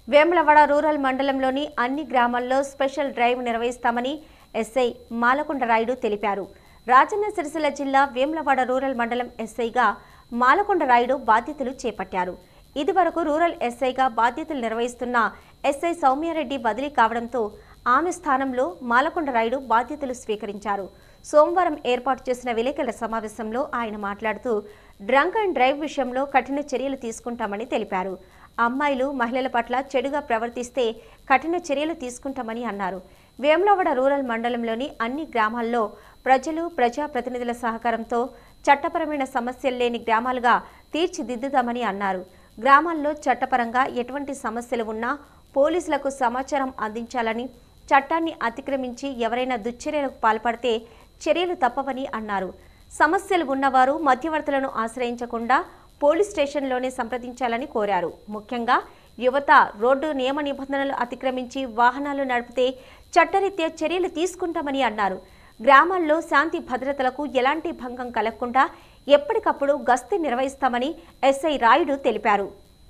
Vemulawada rural మండలంలోని అన్ని గ్రామాల్లో స్పెషల్ డ్రైవ్ నిర్వహిస్తామని ఎస్ఐ మాలకొండ రాయుడు తెలిపారు రాజన్న సిరిసిల్ల జిల్లా వేములవాడ రూరల్ మండలం ఎస్ఐగా మాలకొండ రాయుడు బాధ్యతలు చేపట్టారు ఇదివరకు రూరల్ ఎస్ఐగా బాధ్యతలు నిర్వహిస్తున్న ఎస్ఐ సౌమ్యారెడ్డి బదిలీ కావడంతో ఆమె స్థానంలో మాలకొండ రాయుడు బాధ్యతలు స్వీకరించారు సోమవారం ఏర్పాటు చేసిన విలేకరుల సమావేశంలో ఆయన మాట్లాడుతూ డ్రంక్ అండ్ డ్రైవ్ విషయంలో కఠిన చర్యలు తీసుకుంటామని తెలిపారు అమ్మాయిలు మహిళల పట్ల చెడుగా ప్రవర్తిస్తే కఠిన చర్యలు తీసుకుంటామని అన్నారు వేములవాడ రూరల్ మండలంలోని అన్ని గ్రామాల్లో ప్రజలు ప్రజాప్రతినిధుల సహకారంతో చట్టపరమైన సమస్యలు లేని గ్రామాలుగా తీర్చిదిద్దుతామని అన్నారు గ్రామాల్లో చట్టపరంగా ఎటువంటి సమస్యలు ఉన్నా పోలీసులకు సమాచారం అందించాలని చట్టాన్ని అతిక్రమించి ఎవరైనా దుశ్చర్యలకు పాల్పడితే చర్యలు తప్పవని అన్నారు సమస్యలు ఉన్నవారు మధ్యవర్తులను ఆశ్రయించకుండా పోలీస్ స్టేషన్లోనే సంప్రదించాలని కోరారు ముఖ్యంగా యువత రోడ్డు నియమ నిబంధనలు అతిక్రమించి వాహనాలు నడిపితే చట్టరీత్యా చర్యలు తీసుకుంటామని అన్నారు గ్రామాల్లో శాంతి భద్రతలకు ఎలాంటి భంగం కలగకుండా ఎప్పటికప్పుడు గస్తీ నిర్వహిస్తామని ఎస్ఐ రాయుడు తెలిపారు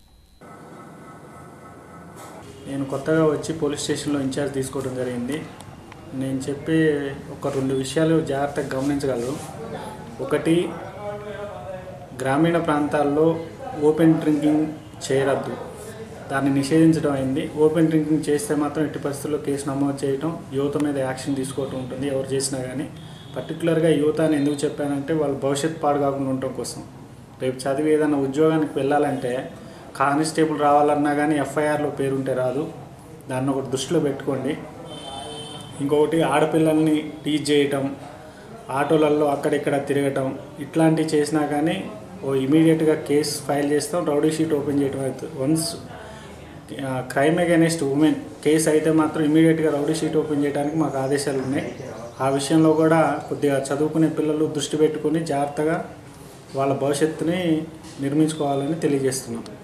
నేను కొత్తగా వచ్చి పోలీస్ స్టేషన్లో ఇన్ఛార్జ్ తీసుకోవడం జరిగింది నేను చెప్పే ఒక రెండు విషయాలు జాగ్రత్తగా గమనించగలరు ఒకటి గ్రామీణ ప్రాంతాల్లో ఓపెన్ డ్రింకింగ్ చేయరద్దు దాన్ని నిషేధించడం అయింది ఓపెన్ డ్రింకింగ్ చేస్తే మాత్రం ఎట్టి పరిస్థితుల్లో కేసు నమోదు చేయడం యువత మీద యాక్షన్ తీసుకోవటం ఉంటుంది ఎవరు చేసినా కానీ పర్టికులర్గా యువత అని ఎందుకు చెప్పానంటే వాళ్ళ భవిష్యత్ పాడు కాకుండా ఉండటం కోసం రేపు చదివి ఏదైనా ఉద్యోగానికి వెళ్ళాలంటే కానిస్టేబుల్ రావాలన్నా కానీ ఎఫ్ఐఆర్లో పేరుంటే రాదు దాన్ని ఒకటి దృష్టిలో పెట్టుకోండి ఇంకొకటి ఆడపిల్లల్ని టీచ్ చేయటం ఆటోలలో అక్కడిక్కడ తిరగటం ఇట్లాంటివి చేసినా కానీ ఓ ఇమీడియట్గా కేసు ఫైల్ చేస్తాం రౌడీ షీట్ ఓపెన్ చేయడం అవుతుంది once crime against women case అయితే మాత్రం ఇమీడియట్గా రౌడీ షీట్ ఓపెన్ చేయడానికి మాకు ఆదేశాలు ఉన్నాయి ఆ విషయంలో కూడా కొద్దిగా చదువుకునే పిల్లలు దృష్టి పెట్టుకుని జాగ్రత్తగా వాళ్ళ భవిష్యత్తుని నిర్మించుకోవాలని తెలియజేస్తున్నాం